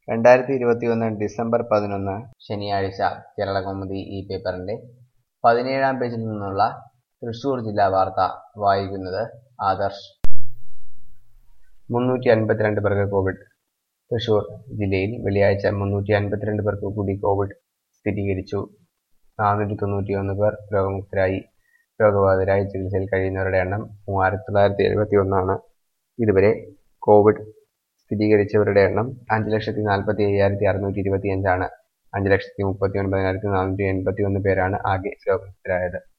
രണ്ടായിരത്തി ഇരുപത്തിയൊന്ന് ഡിസംബർ പതിനൊന്ന് ശനിയാഴ്ച കേരളകൗമുദി ഈ പേപ്പറിന്റെ പതിനേഴാം പേജിൽ നിന്നുള്ള തൃശൂർ ജില്ലാ വാർത്ത വായിക്കുന്നത് ആദർശ് മുന്നൂറ്റി അൻപത്തിരണ്ട് പേർക്ക് കോവിഡ് തൃശൂർ ജില്ലയിൽ വെള്ളിയാഴ്ച മുന്നൂറ്റി അൻപത്തിരണ്ട് പേർക്ക് കൂടി കോവിഡ് സ്ഥിരീകരിച്ചു നാനൂറ്റി തൊണ്ണൂറ്റിയൊന്ന് പേർ രോഗമുക്തരായി രോഗബാധിതരായി ചികിത്സയിൽ കഴിയുന്നവരുടെ എണ്ണം മൂവായിരത്തി തൊള്ളായിരത്തി എഴുപത്തി ഒന്നാണ് ഇതുവരെ കോവിഡ് സ്ഥിരീകരിച്ചവരുടെ എണ്ണം അഞ്ച് ലക്ഷത്തി നാൽപ്പത്തി അയ്യായിരത്തി അറുന്നൂറ്റി ഇരുപത്തി അഞ്ചാണ് അഞ്ച് ലക്ഷത്തി മുപ്പത്തി ഒൻപതിനായിരത്തി നാനൂറ്റി എൺപത്തി ഒന്ന് പേരാണ് ആകെ രോഗമുക്തരായത്